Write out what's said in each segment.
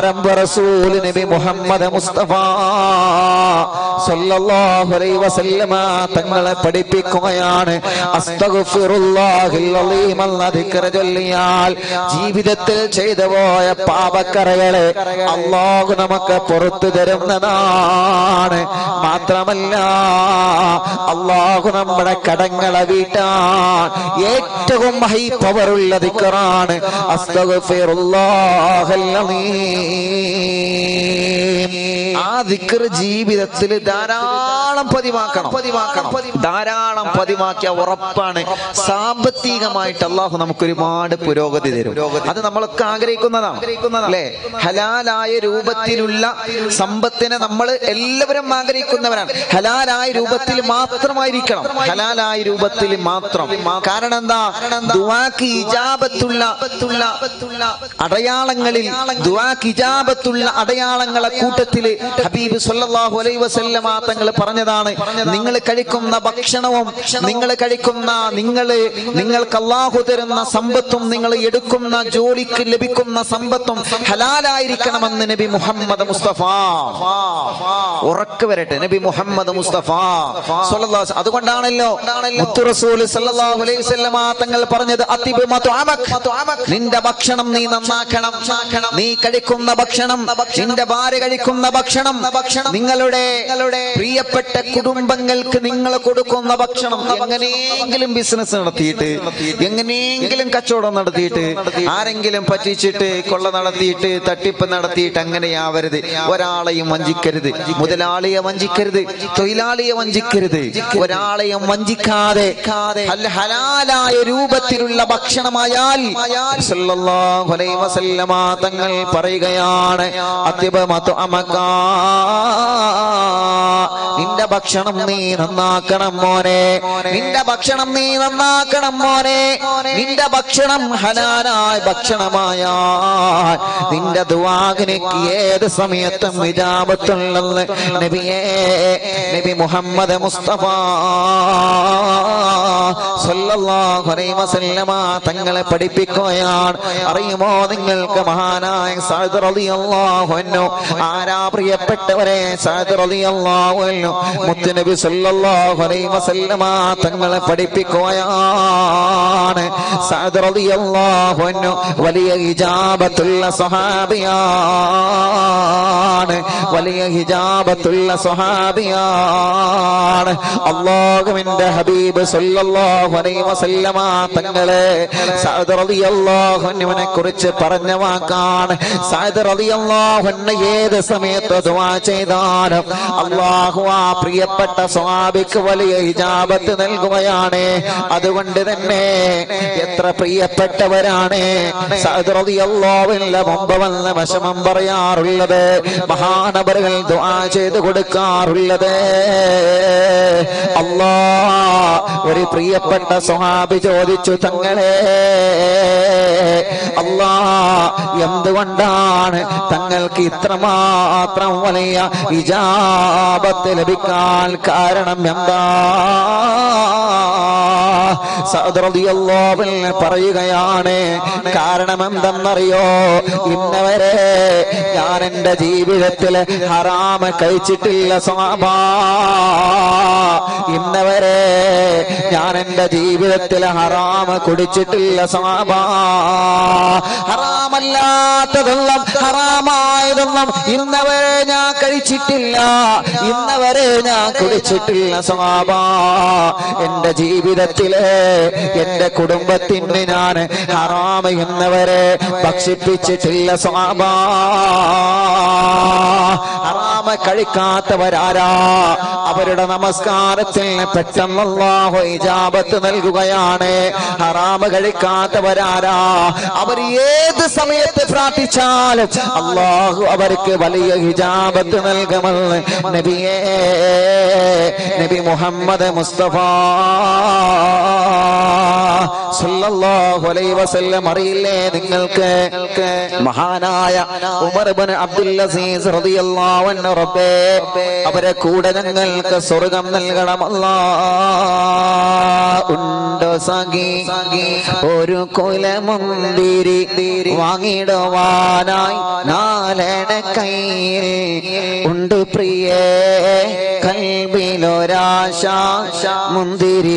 ആരംഭ റസൂൽ നബി മുഹമ്മദ് മുസ്തഫ സല്ലല്ലാഹു അലൈഹി വസല്ലമ തങ്ങളെ പഠിപ്പിക്കുകയാണ് അസ്തഗ്ഫിറുല്ലാഹിൽ അലീം എന്ന ദിക്ർ ചൊല്ലിയാൽ ജീവിതത്തിൽ ചെയ്തു പോയ പാപക്കറകളെ അള്ളാഹു നമുക്ക് പുറത്തു തരുന്നതാണ് മാത്രമല്ല അള്ളാഹു നമ്മുടെ കടങ്ങളെ വീട്ടാൻ ഏറ്റവും ഹൈ പവറുള്ള ദിക്കറാണ് അസ്തഗ്ഫിറുല്ലാഹൽ അലീം. ആ ദിക്കർ ജീവിതത്തിൽ ധാരാളം പതിവാക്കണം പതിവാക്കണം ധാരാളം പതിവാക്കിയ ഉറപ്പാണ് സാമ്പത്തികമായിട്ട് അള്ളാഹു നമുക്ക് ഒരുപാട് പുരോഗതി തരും അത് നമ്മളൊക്കെ ആഗ്രഹിക്കുന്നതാണ് അല്ലേ ഹലാലായ രൂപത്തിലുള്ള സമ്പത്തിനെ നമ്മൾ എല്ലാവരും ആഗ്രഹിക്കുന്നവരാണ് ഹലാലായ രൂപത്തിൽ മാത്രമായിരിക്കണം ഹലാലായ രൂപത്തിൽ മാത്രം കാരണം എന്താ ദുവാക്ക് ഇജാബത്തുള്ള അടയാളങ്ങളിൽ ദുവാക്ക് ഇജാബത്തുള്ള അടയാളങ്ങളെ കൂട്ടത്തില് ഹബീബ് സല്ലല്ലാഹു അലൈഹി വസല്ലമ തങ്ങൾ പറഞ്ഞതാണ് നിങ്ങൾ കഴിക്കുന്ന ഭക്ഷണവും നിങ്ങൾ കഴിക്കുന്ന നിങ്ങൾ നിങ്ങൾക്ക് അള്ളാഹു തരുന്ന സമ്പത്തും നിങ്ങൾ എടുക്കുന്ന ജോലിക്ക് ലഭിക്കുന്ന സമ്പത്തും ഹലാലായിരിക്കണമെന്ന് നബി മുഹമ്മദ് മുസ്തഫ ഉറക്കെ വരട്ടെ നബി മുഹമ്മദ് മുസ്തഫ സ്വല്ലല്ലാഹു അലൈഹി- അതുകൊണ്ടാണല്ലോ മുത്തു റസൂൽ സല്ലല്ലാഹു അലൈഹി വസല്ലമ തങ്ങൾ പറഞ്ഞത് അതിബ് മത്അമക്. നിന്റെ ഭക്ഷണം നീ നന്നാക്കണം നീ കഴിക്കുന്ന ഭക്ഷണം നിന്റെ ഭാര്യ കഴിക്കുന്ന ഭക്ഷണം നിങ്ങളുടെ പ്രിയപ്പെട്ട കുടുംബങ്ങൾക്ക് നിങ്ങൾ കൊടുക്കുന്ന ഭക്ഷണം എങ്ങനെയെങ്കിലും ബിസിനസ് നടത്തിയിട്ട് എങ്ങനെയെങ്കിലും കച്ചവടം നടത്തിയിട്ട് ആരെങ്കിലും പറ്റിച്ചിട്ട് കൊള്ള നടത്തിയിട്ട് തട്ടിപ്പ് നടത്തിയിട്ട് അങ്ങനെയാവരുത് ഒരാളെയും വഞ്ചിക്കരുത് മുതലാളിയെ വഞ്ചിക്കരുത് തൊഴിലാളിയെ വഞ്ചിക്കരുത് ഒരാളെയും വഞ്ചിക്കാതെ ഹല- ഹലാലായ രൂപത്തിലുള്ള ഭക്ഷണമായാൽ സല്ലല്ലാഹു അലൈഹി വസല്ലമ തങ്ങൾ പറയുകയാണ് അതിബമതു അമകാ നിന്റെ ഭക്ഷണം നീ നന്നാക്കണം മോനെ നിന്റെ ഭക്ഷണം നീ നന്നാക്കണം മോനെ നിന്റെ ഭക്ഷണം ഹലാലായ ഭക്ഷണമായ നിന്റെ ദുവാഗിനിക്ക് ഏത് സമയത്തും വിജാപത്തുള്ളത് നബിയേ നബി മുഹമ്മദ് മുസ്തഫ സല്ലല്ലാഹു അലൈഹി വസല്ലമ തങ്ങളെ പഠിപ്പിക്കുകയാണ് അറിയുമോ നിങ്ങൾക്ക് മഹാനായ സഅദ് റളിയല്ലാഹു അൻഹു ആരാ പ്രിയപ്പെട്ടവരെ സഅദ് റളിയല്ലാഹു അൻഹു മുത്തുനബി സല്ലല്ലാഹു അലൈഹി വസല്ലമ തങ്ങളെ പഠിപ്പിക്കുകയാണ് സഅദ് റളിയല്ലാഹു അൻഹു വലിയ ഹിജാബത്തുള്ള സ്വഹാബിയാണ് വലിയ ഹിജാബത്തുള്ള സ്വഹാബിയാണ് അള്ളാഹുവിന്റെ ഹബീബ് സല്ലല്ലാഹു അലൈഹി വസല്ലമ തങ്ങളെ സഅദ് റളിയല്ലാഹു അൻഹുവിനെ കുറിച്ച് പറഞ്ഞ വാക്കാണ് സഅദ് റളിയല്ലാഹു അൻഹു ഏത് സമയത്ത് ദുആ ചെയ്താലും അള്ളാഹു ആ പ്രിയപ്പെട്ട സ്വഹാബിക്ക് വലിയ ഹിജാബത്ത് നൽകുകയാണ് അതുകൊണ്ട് തന്നെ എത്ര പ്രിയപ്പെട്ടവരാണ് സഅദ് റളിയല്ലാഹുവിന്റെ മുമ്പ് വന്ന് വിഷമം പറയാറുള്ളത് മഹാനബറുകൾ ദുആ ചെയ്ത് കൊടുക്കാറുള്ളത് അല്ലാ ഒരു പ്രിയപ്പെട്ട സ്വഹാബി ചോദിച്ചു തങ്ങളെ അല്ലാ എന്തുകൊണ്ടാണ് തങ്ങൾക്ക് ഇത്രമാത്രം വലിയ ഇജാബത്ത് ലഭിക്കാൻ കാരണം എന്താ സഅദ് റളിയല്ലാഹു അൻഹു പറയുകയാണ് കാരണം എന്തെന്നറിയോ ഇന്നവരെ ഞാൻ എന്റെ ജീവിതത്തിൽ ഹറാമ കഴിച്ചിട്ടില്ല സ്വാഭ ഇന്നവരെ ഞാൻ എന്റെ ജീവിതത്തിൽ ഹറാമ കുടിച്ചിട്ടില്ല സ്വാഭ ഹറാമല്ലാത്തതൊന്നും ഹറാമായതൊന്നും ഇന്നവരെ ഞാൻ കഴിച്ചിട്ടില്ല ഇന്നവരെ ഞാൻ കുടിച്ചിട്ടില്ല സ്വാഭ എന്റെ ജീവിതത്തില് എന്റെ കുടുംബത്തിന് ഞാൻ ഹറാമ ഇന്നവരെ ഭക്ഷിപ്പിച്ചിട്ടില്ല സ്വാഭ ഹറാമ കഴിക്കാത്തവരാരാ അവരുടെ നമസ്കാരത്തിൽ പെട്ടെന്ന് അല്ലാഹു ഇജാബത്ത് നൽകുകയാണ് ഹറാമ കഴിക്കാത്തവരാരാ അവർ ഏത് സമയത്ത് പ്രാർത്ഥിച്ചാലും അള്ളാഹു അവർക്ക് വലിയ ഹിജാബത്ത് നൽകുമെന്ന് നബിയേ നബി മുഹമ്മദ് മുസ്തഫ സല്ലല്ലാഹു അലൈഹി വസല്ലം അറിയില്ലേ നിങ്ങൾക്ക് മഹാനായ ഉമർ ഇബ്നു അബ്ദുൽ അസീസ് റളിയല്ലാഹു അൻഹു റബ്ബേ അവരെ കൂടെ ഞങ്ങൾക്ക് സ്വർഗം നൽകണമല്ലാ ഉണ്ടോ സഖി ഒരു കുലമുന്തിരി വാങ്ങിടുവാനായി നാലണ കയ്യിൽ ഉണ്ട് പ്രിയേ കൽബിലൊരാശ മുന്തിരി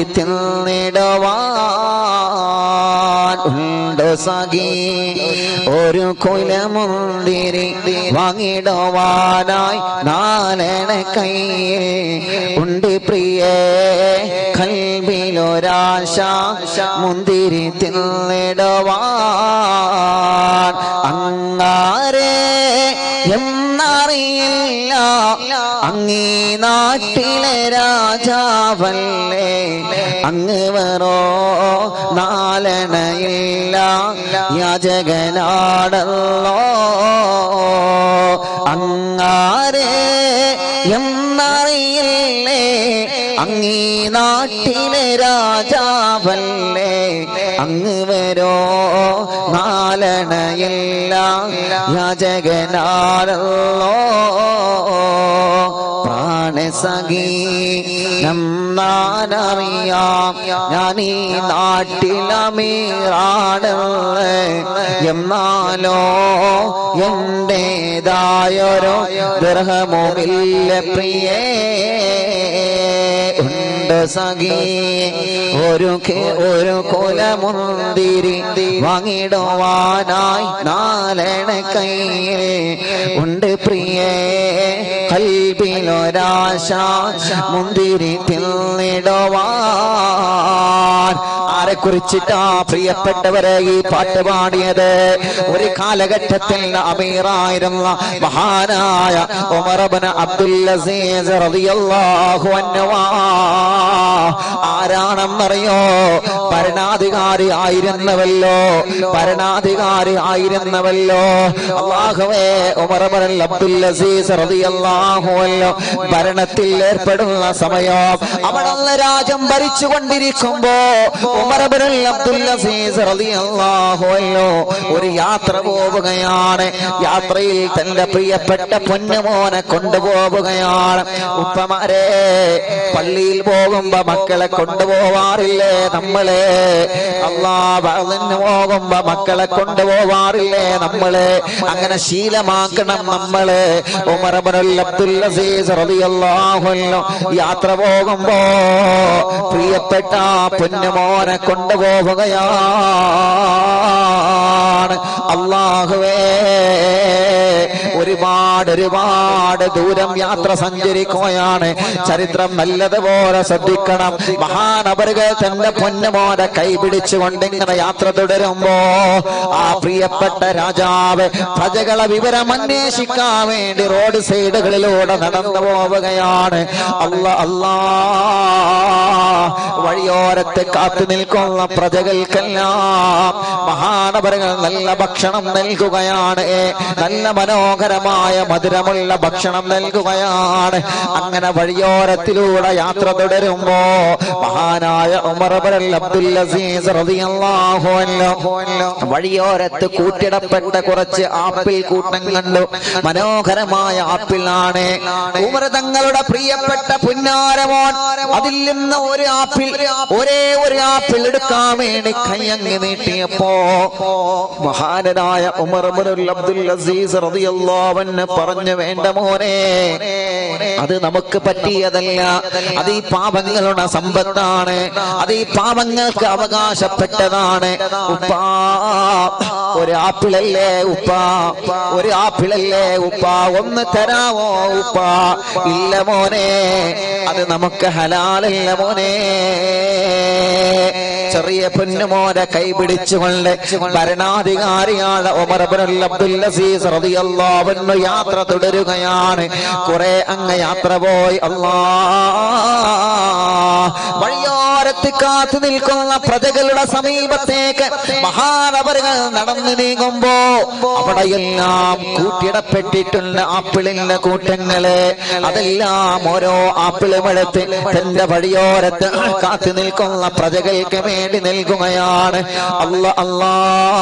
തിന്നിടുവാൻ ഉണ്ട് സഖി ഒരു കുലമുന്തിരി വാങ്ങിടുവാനായി നാലണ കയ്യിൽ ഉണ്ട് പ്രിയേ കൽബിലൊരാശ മുന്തിരി തിന്നിടുവാൻ അങ്ങാരെ എന്നറിയില്ല അങ്ങീ നാട്ടിലെ രാജാവല്ലേ അങ്ങ് വേറോ നാലണയില്ല യാചകനാടല്ലോ അങ്ങാരെ എന്നറിയില്ലേ അങ്ങീ നാട്ടിലെ രാജാവല്ലേ അങ്ങ് വരോ നാലണയില്ല യാചകനാരല്ലോ പ്രാണസഖി നന്നാനറിയാം ഞാൻ ഈ നാട്ടിലമീറാണ് എന്നാലോ എന്റേതായൊരു ദൃഹമുമില്ല പ്രിയേ ഉണ്ട് സഖി ഒരു കെ- ഒരു കൊലമുന്തിരി വാങ്ങിടുവാനായി നാലണ കയ്യിൽ ഉണ്ട് പ്രിയേ കൽബിലൊരാശ മുന്തിരി തിന്നിടുവാൻ ആരെ കുറിച്ചിട്ടാ പ്രിയപ്പെട്ടവരെ ഈ പാട്ട് പാടിയത് ഒരു കാലഘട്ടത്തിൽ അമീറായിരുന്ന മഹാനായ ഉമറബന അബ്ദുൽ അസീസ് റളിയല്ലാഹു അൻഹു ആരാണെന്നറിയോ ഭരണാധികാരി ആയിരുന്നവല്ലോ ഭരണാധികാരി ആയിരുന്നവല്ലോ അള്ളാഹുവേ ഉമറബൻ അബ്ദുൽ അസീസ് റളിയല്ലാഹു അൻഹു ഭരണത്തിൽ ഏർപ്പെടുന്ന സമയം അവിടെ രാജ്യം ഭരിച്ചുകൊണ്ടിരിക്കുമ്പോ ഉമറബൻ അബ്ദുൽ അസീസ് റളിയല്ലാഹു അൻഹു ഒരു യാത്ര പോവുകയാണ് യാത്രയിൽ തന്റെ പ്രിയപ്പെട്ട പൊന്നുമോനെ കൊണ്ടുപോവുകയാണ് ഉപ്പമാരെ പള്ളിയിൽ പോകുമ്പോ മക്കളെ കൊണ്ടുപോവാറില്ലേ നമ്മള് അള്ളാ വളർന്നു പോകുമ്പോ മക്കളെ കൊണ്ടുപോവാറില്ലേ നമ്മള് അങ്ങനെ ശീലമാക്കണം നമ്മള് ഉമറബനുൽ അബ്ദുൽ അസീസ് റളിയല്ലാഹു അൻഹു യാത്ര പോകുമ്പോ പ്രിയപ്പെട്ട പൊന്നുമോനെ കൊണ്ടുപോവുകയാണ് അള്ളാഹുവേ ഒരുപാട് ഒരുപാട് ദൂരം യാത്ര സഞ്ചരിക്കുകയാണ് ചരിത്രം നല്ലതുപോലെ ശ്രദ്ധിക്കണം മഹാനവറുകൾ തന്റെ പൊന്നുമോനെ കൈപിടിച്ചുകൊണ്ട് ഇങ്ങനെ യാത്ര തുടരുമ്പോ ആ പ്രിയപ്പെട്ട രാജാവ് പ്രജകളെ വിവരം അന്വേഷിക്കാൻ വേണ്ടി റോഡ് സൈഡുകളിലൂടെ നടന്നു പോവുകയാണ് അല്ല അല്ലാ വഴിയോരത്ത് കാത്തു നിൽക്കുന്ന പ്രജകൾക്കെല്ലാം മഹാനവറുകൾ നല്ല ഭക്ഷണം നൽകുകയാണ് നല്ല മനോഹരമായ മധുരമുള്ള ഭക്ഷണം നൽകുകയാണ് അങ്ങനെ വഴിയോരത്തിലൂടെ യാത്ര തുടരുമ്പോ മഹാനായ ഉമർ ഇബ്നുൽ അബ്ദുൽ അസീസ് റളിയല്ലാഹു അൻഹു വഴിയോരത്ത് കൂട്ടിടപ്പെട്ട കുറച്ച് ആപ്പിൾ കൂട്ടം കണ്ടു മനോഹരമായ ആപ്പിളാണ് ഉമർ തങ്ങളുടെ പ്രിയപ്പെട്ട പുന്നാരമോൻ അതിൽ നിന്ന് ഒരു ആപ്പിൾ ഒരേ ഒരു ആപ്പിൾ എടുക്കാൻ വേണ്ടി കയ്യങ്ങ് നീട്ടിയപ്പോ മഹാനരായ ഉമർ ഇബ്നുൽ അബ്ദുൽ അസീസ് റളിയല്ലാഹു അൻഹു പറഞ്ഞു വേണ്ട മോനെ അത് നമുക്ക് പറ്റിയതല്ല അത് ഈ പാപങ്ങളുടെ സമ്പത്താണ് അത് ഈ പാപങ്ങൾക്ക് അവകാശപ്പെട്ടതാണ് ഉപ്പാ ഒരു ആപ്പിളല്ലേ ഉപ്പ ഒരു ആപ്പിളല്ലേ ഉപ്പ ഒന്ന് തരാമോ ഉപ്പ ഇല്ല മോനെ അത് നമുക്ക് ഹലാലല്ല മോനെ ചെറിയ പൊന്നുമോനെ കൈപിടിച്ചുകൊണ്ട് ഭരണാധികാരിയാണ് ഉമർ ഇബ്നുൽ അബ്ദുൽ അസീസ് റളിയല്ലാഹു അൻഹു യാത്ര തുടരുകയാണ് കുറെ അങ്ങ് യാത്ര പോയി അല്ലാ വഴിയോര ഭാഗത്ത് കാത്തു നിൽക്കുന്ന പ്രജകളുടെ സമീപത്തേക്ക് മഹാനവറുകൾ നടന്നു നീങ്ങുമ്പോ അവിടെയെല്ലാം കൂട്ടിയിടപ്പെട്ടിട്ടുണ്ട് ആപ്പിളിന്റെ കൂട്ടങ്ങള് അതെല്ലാം ഓരോ ആപ്പിളും എടുത്ത് തന്റെ വഴിയോരത്ത് കാത്തു നിൽക്കുന്ന പ്രജകൾക്ക് വേണ്ടി നൽകുകയാണ് അല്ല അല്ലാ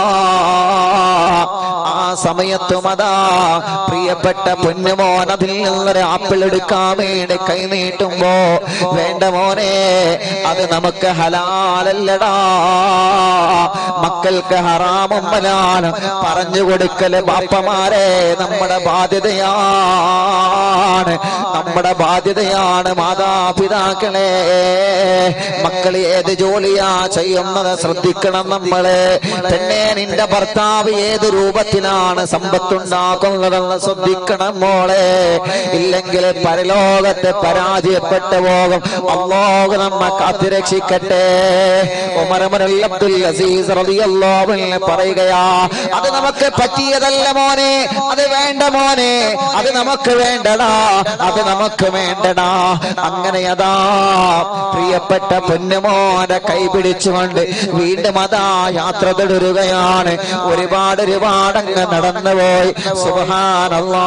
ആ സമയത്തും അതാ പ്രിയപ്പെട്ട പൊന്നുമോൻ അതിൽ നിന്നൊരു ആപ്പിൾ എടുക്കാൻ വേണ്ടി കൈ നീട്ടുമ്പോ വേണ്ട മോനെ അത് നമുക്ക് ഹലാലല്ലടാ മക്കൾക്ക് ഹറാമും ഹലാലും പറഞ്ഞു കൊടുക്കല് ബാപ്പമാരെ നമ്മുടെ ബാധ്യതയാണ് നമ്മുടെ ബാധ്യതയാണ് മാതാപിതാക്കളെ മക്കൾ ഏത് ജോലിയാ ചെയ്യുന്നത് ശ്രദ്ധിക്കണം നമ്മള് തന്നെ നിന്റെ ഭർത്താവ് ഏത് രൂപത്തിലാണ് സമ്പത്തുണ്ടാക്കുന്നതെന്ന് ശ്രദ്ധിക്കണം മോളെ ഇല്ലെങ്കിൽ പരലോകത്തെ പരാജയപ്പെട്ടു പോകും അള്ളാഹു നമ്മെ കാത്തിരക്ഷിക്കട്ടെ ഉമരമനുൽ അബ്ദുൽ അസീസ് റളിയല്ലാഹു അൻഹു പറയുകയാ അത് നമുക്ക് പറ്റിയതല്ല മോനെ അത് വേണ്ട മോനെ അത് നമുക്ക് വേണ്ടടാ അത് നമുക്ക് വേണ്ടടാ അങ്ങനെ അതാ പ്രിയപ്പെട്ട പൊന്നുമോനെ കൈപിടിച്ചുകൊണ്ട് വീണ്ടും അതാ യാത്ര തുടരുകയാണ് ഒരുപാട് ഒരുപാട് അങ്ങ് നടന്നുപോയി സുബഹാനല്ലാ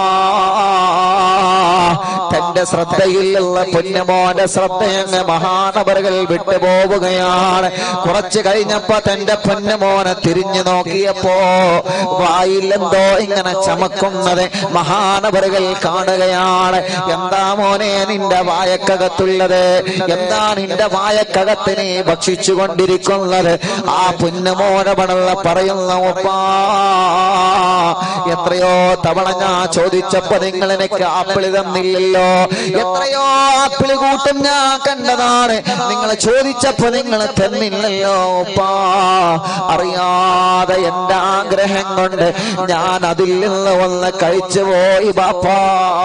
തന്റെ ശ്രദ്ധയിലുള്ള പൊന്നുമോന്റെ ശ്രദ്ധയങ്ങ് മഹാനവറുകൾ വിട്ടുപോവുകയാണ് കുറച്ചു കഴിഞ്ഞപ്പോ തന്റെ പൊന്നുമോനെ തിരിഞ്ഞു നോക്കിയപ്പോ വായിലെന്തോ ഇങ്ങനെ ചമക്കുന്നത് മഹാനവറുകൾ കാണുകയാണ് എന്താ മോനെ നിന്റെ വായക്കകത്തുള്ളത് എന്താ നിന്റെ വായക്കകത്ത് നീ ഭക്ഷിച്ചു കൊണ്ടിരിക്കുന്നത് ആ പുന്നമോനപണുള്ള പറയുന്ന ഉപ്പാ എത്രയോ തവണ ഞാൻ ചോദിച്ചപ്പോ നിങ്ങൾ എനിക്ക് ആപ്പിള് തന്നില്ലല്ലോ എത്രയോ ആപ്പിള് കൂട്ടം ഞാൻ കണ്ടതാണ് നിങ്ങൾ ചോദിച്ചപ്പോ നിങ്ങൾ തന്നില്ലല്ലോ ഉപ്പാ അറിയാതെ എന്റെ ആഗ്രഹം കൊണ്ട് ഞാൻ അതിൽ നിന്ന് ഒന്ന് കഴിച്ചു പോയി ബാപ്പാ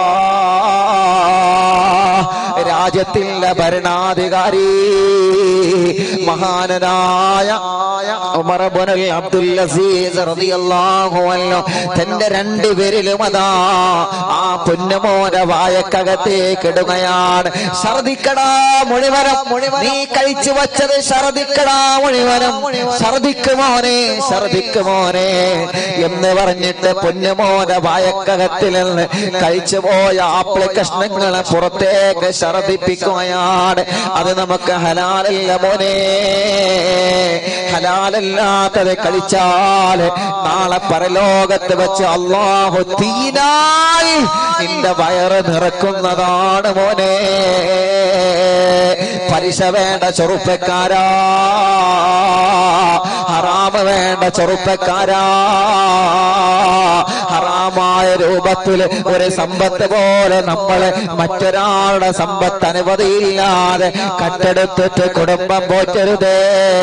രാജ്യത്തിന്റെ ഭരണാധികാരി മഹാനനായ ഉമർ ഇബ്നുൽ അബ്ദുൽ അസീസ് റളിയല്ലാഹു അൻഹു തന്റെ രണ്ടുപേരിലും അതാ ആ പൊന്നുമോനെ വായക്കകത്തേക്ക് ഇടുകയാണ് ഛർദിക്കടാ മുഴുവനും നീ കഴിച്ചു വച്ചത് ഛർദിക്കടാ മുഴുവനും ഛർദിക്കുമോനെ ഛർദിക്കുമോനെ എന്ന് പറഞ്ഞിട്ട് പൊന്നുമോനെ വായക്കകത്തിൽ നിന്ന് കഴിച്ചു പോയ ആപ്പിള് കഷ്ണങ്ങളെ പുറത്തേക്ക് ഛർദിപ്പിക്കുകയാണ് അത് നമുക്ക് ഹലാലല്ല മോനെ ഹലാലല്ലാത്തത് കഴിച്ചാൽ നാളെ പരലോകത്ത് വെച്ച് അള്ളാഹു തീനാൽ നിന്റെ വയറ് നിറക്കുന്നതാണ് മോനെ പലിശ വേണ്ട ചെറുപ്പക്കാരാ ഹറാമ് വേണ്ട ചെറുപ്പക്കാരാ ഹറാമായ രൂപത്തിൽ ഒരു സമ്പത്ത് പോലെ നമ്മള് മറ്റൊരാളുടെ സമ്പത്ത് അനുമതിയില്ലാതെ കട്ടെടുത്തിട്ട് കുടുംബം പോറ്റരുതേ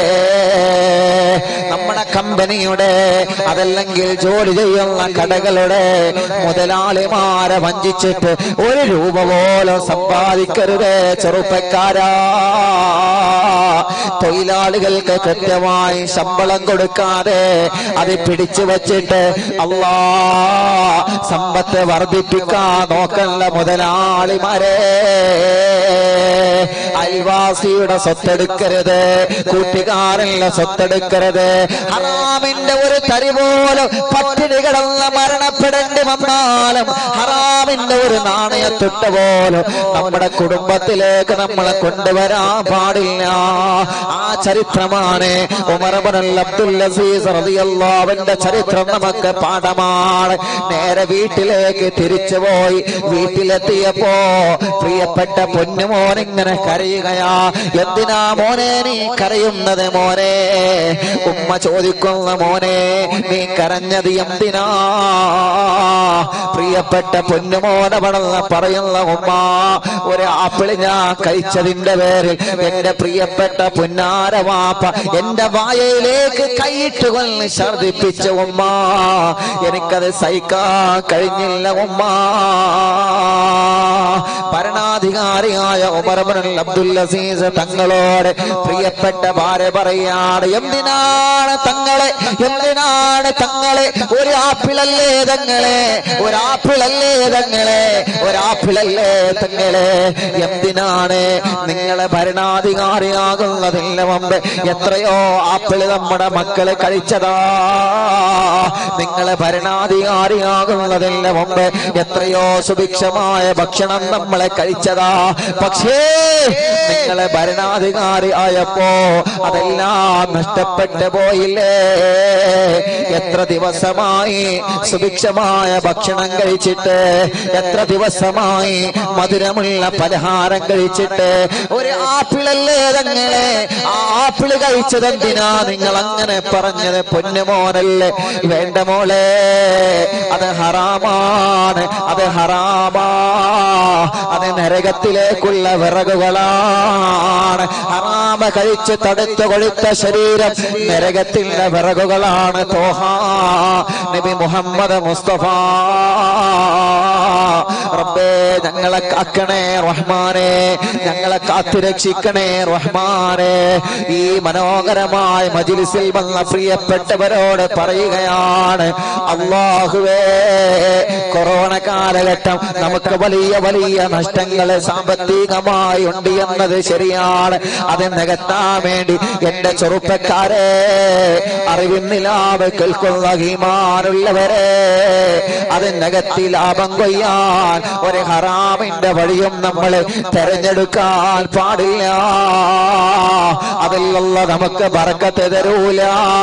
നമ്മുടെ കമ്പനിയുടെ അതല്ലെങ്കിൽ ജോലി ചെയ്യുന്ന കടകളുടെ മുതലാളിമാരെ വഞ്ചിച്ചിട്ട് ഒരു രൂപ പോലും സമ്പാദിക്കരുതേ ചെറുപ്പക്കാരാ തൊഴിലാളികൾക്ക് കൃത്യമായി ശമ്പളം കൊടുക്കാതെ അത് പിടിച്ചു വച്ചിട്ട് അള്ളാ സമ്പത്ത് വർദ്ധിപ്പിക്കാൻ നോക്കല്ല മുതലാളിമാരെ അയൽവാസിയുടെ സ്വത്തെടുക്കരുത് കൂട്ടുകാരന്റെ സ്വത്തെടുക്കരുത് ഹറാമിന്റെ ഒരു തരി പോലും പട്ടിണി കിടന്ന് മരണപ്പെടേണ്ടി വന്നാലും ഹറാമിന്റെ ഒരു നാണയത്തൊട്ട പോലും നമ്മുടെ കുടുംബത്തിലേക്ക് നമ്മളെ കൊണ്ടുവരാൻ പാടില്ല ആ ചരിത്രമാണ് ഉമർബനുൽ അബ്ദുൽ അസീസ് റളിയല്ലാഹുവിന്റെ ചരിത്രം നമുക്ക് പാഠമാണ് നേരെ വീട്ടിലേക്ക് തിരിച്ചു പോയി വീട്ടിലെത്തിയപ്പോ പ്രിയപ്പെട്ട പൊന്നുമോൻ ഇങ്ങനെ കരയുകയാ എന്തിനാ മോനെ നീ കരയുന്നത് മോനെ ഉമ്മ ചോദിക്കുന്ന മോനെ നീ കരഞ്ഞത് എന്തിനാ പ്രിയപ്പെട്ട പൊന്നുമോനെ വളർന്ന പറയുന്ന ഉമ്മ ഒരു ആപ്പിള് ഞാൻ കഴിച്ചതിന്റെ പേരിൽ എന്റെ പ്രിയപ്പെട്ട പുന്നാര വാപ്പ എന്റെ വായയിലേക്ക് കൈയിട്ട് കൊന്ന് ഛർദിപ്പിച്ച ഉമ്മ എനിക്കത് സഹിക്കാൻ കഴിഞ്ഞില്ല ഉമ്മ ഭരണാധികാരിയായ ഉമർബനുൽ അബ്ദുൽ അസീസ് തങ്ങളോട് പ്രിയപ്പെട്ട ഭാര്യ പറയാണ് എന്തിനാണ് തങ്ങളെ എന്തിനാണ് തങ്ങളെ ഒരു ആപ്പിളല്ലേ തങ്ങളെ ഒരു ആപ്പിൾ ഒരാപ്പിളല്ലേ തങ്ങളെ ഒരാപ്പിളല്ലേ തങ്ങളെ എന്തിനാണ് നിങ്ങളെ ഭരണാധികാരിയാകുന്നതിന് മുമ്പ് എത്രയോ ആപ്പിള് നമ്മുടെ മക്കള് കഴിച്ചതാ നിങ്ങളെ ഭരണാധികാരിയാകുന്നതിന് മുമ്പ് എത്രയോ സുഭിക്ഷമായ ഭക്ഷണം നമ്മളെ കഴിച്ചതാ പക്ഷേ നിങ്ങളെ ഭരണാധികാരി ആയപ്പോ അതെല്ലാം നഷ്ടപ്പെട്ടു പോയില്ലേ എത്ര ദിവസമായി സുഭിക്ഷമായ ഭക്ഷണം കഴിച്ചിട്ട് എത്ര ദിവസമായി മധുരമുള്ള പലഹാരം കഴിച്ചിട്ട് ഒരു ആപ്പിളല്ലേ തങ്ങളെ ആ ആപ്പിള് കഴിച്ചതെന്തിനാ നിങ്ങൾ അങ്ങനെ പറഞ്ഞത് പൊന്നുമോനല്ലേ വേണ്ട മോളെ അത് ഹറാമാണ് അത് ഹറാമാ അത് നരകത്തിലേക്കുള്ള വിറകുകളാണ് ഹറാമ കഴിച്ച് തടുത്ത് കൊഴുത്ത ശരീരം നരകത്തിന്റെ വിറകുകളാണ് തോഹ നബി മുഹമ്മദ് മുസ്തഫ റബ്ബേ ഞങ്ങളെ കാക്കണേ റഹ്മാനെ ഞങ്ങളെ കാത്തുരക്ഷിക്കണേ റഹ്മാനെ ഈ മനോഹരമായ മജിലിസിൽ വന്ന പ്രിയപ്പെട്ടവരോട് പറയുകയാണ് അള്ളാഹുവേ കൊറോണ കാലഘട്ടം നമുക്ക് വലിയ വലിയ നഷ്ടങ്ങൾ സാമ്പത്തികമായി ഉണ്ട് എന്നത് ശരിയാണ് അത് നികത്താൻ വേണ്ടി എന്റെ ചെറുപ്പക്കാരെ അറിവിന്നിലാവ് കേൾക്കുന്ന ഹീമാനുള്ളവരെ അത് നികത്തി ലാഭം കൊയ്യാൻ ഒരു ഹറാമിന്റെ വഴിയും നമ്മൾ തെരഞ്ഞെടുക്കാൻ പാടില്ല അതിലുള്ള നമുക്ക് ബറക്കത്ത് തരൂല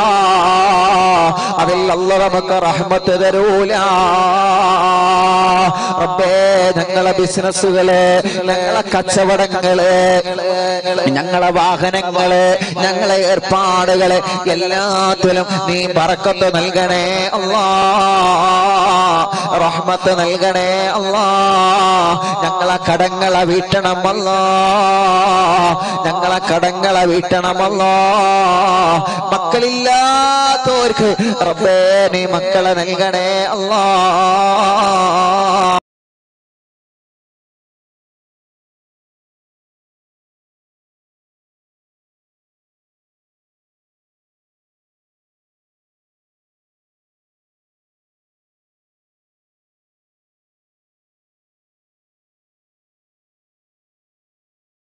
അതിലുള്ള നമുക്ക് റഹ്മത്ത് തരൂല റബ്ബേ ഞങ്ങളെ ബിസിനസ്സുകള് ഞങ്ങളെ കച്ചവടങ്ങള് ഞങ്ങളെ വാഹനങ്ങള് ഞങ്ങളെ ഏർപ്പാടുകള് എല്ലാത്തിലും നീ ബറക്കത്ത് നൽകണേ അല്ലാ റഹ്മത്ത് നൽകണേ അല്ലാ ഞങ്ങളെ കടങ്ങളെ വീട്ടണം അല്ലാ ഞങ്ങളെ കടങ്ങളെ വീട്ടണം അല്ലാ മക്കളില്ലാത്തവർക്ക് റബ്ബേ നീ മക്കളെ നൽകണേ അല്ലാ